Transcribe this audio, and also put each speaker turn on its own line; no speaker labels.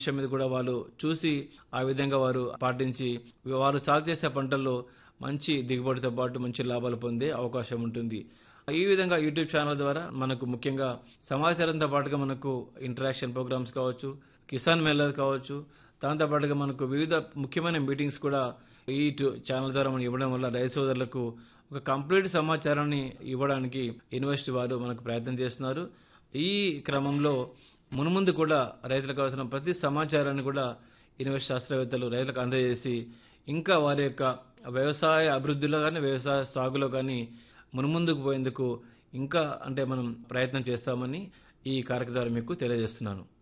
విషయం మీద కూడా వాళ్ళు చూసి ఆ విధంగా వారు పాటించి వారు సాగు చేసే పంటల్లో మంచి దిగుబడితో పాటు మంచి లాభాలు పొందే అవకాశం ఉంటుంది ఈ విధంగా యూట్యూబ్ ఛానల్ ద్వారా మనకు ముఖ్యంగా సమాచారంతో పాటుగా మనకు ఇంటరాక్షన్ ప్రోగ్రామ్స్ కావచ్చు కిసాన్ మేళా కావచ్చు దాంతో పాటుగా మనకు వివిధ ముఖ్యమైన మీటింగ్స్ కూడా ఈ టు- ఛానల్ ద్వారా మనం ఇవ్వడం వల్ల రైతు సోదరులకు ఒక కంప్లీట్ సమాచారాన్ని ఇవ్వడానికి యూనివర్సిటీ వారు మనకు ప్రయత్నం చేస్తున్నారు ఈ క్రమంలో మునుముందు కూడా రైతులకు అవసరం ప్రతి సమాచారాన్ని కూడా యూనివర్సిటీ శాస్త్రవేత్తలు రైతులకు అందజేసి ఇంకా వారి యొక్క వ్యవసాయ అభివృద్ధిలో కానీ వ్యవసాయ సాగులో కానీ మునుముందుకు పోయేందుకు ఇంకా అంటే మనం ప్రయత్నం చేస్తామని ఈ కార్యక్రమం ద్వారా మీకు తెలియజేస్తున్నాను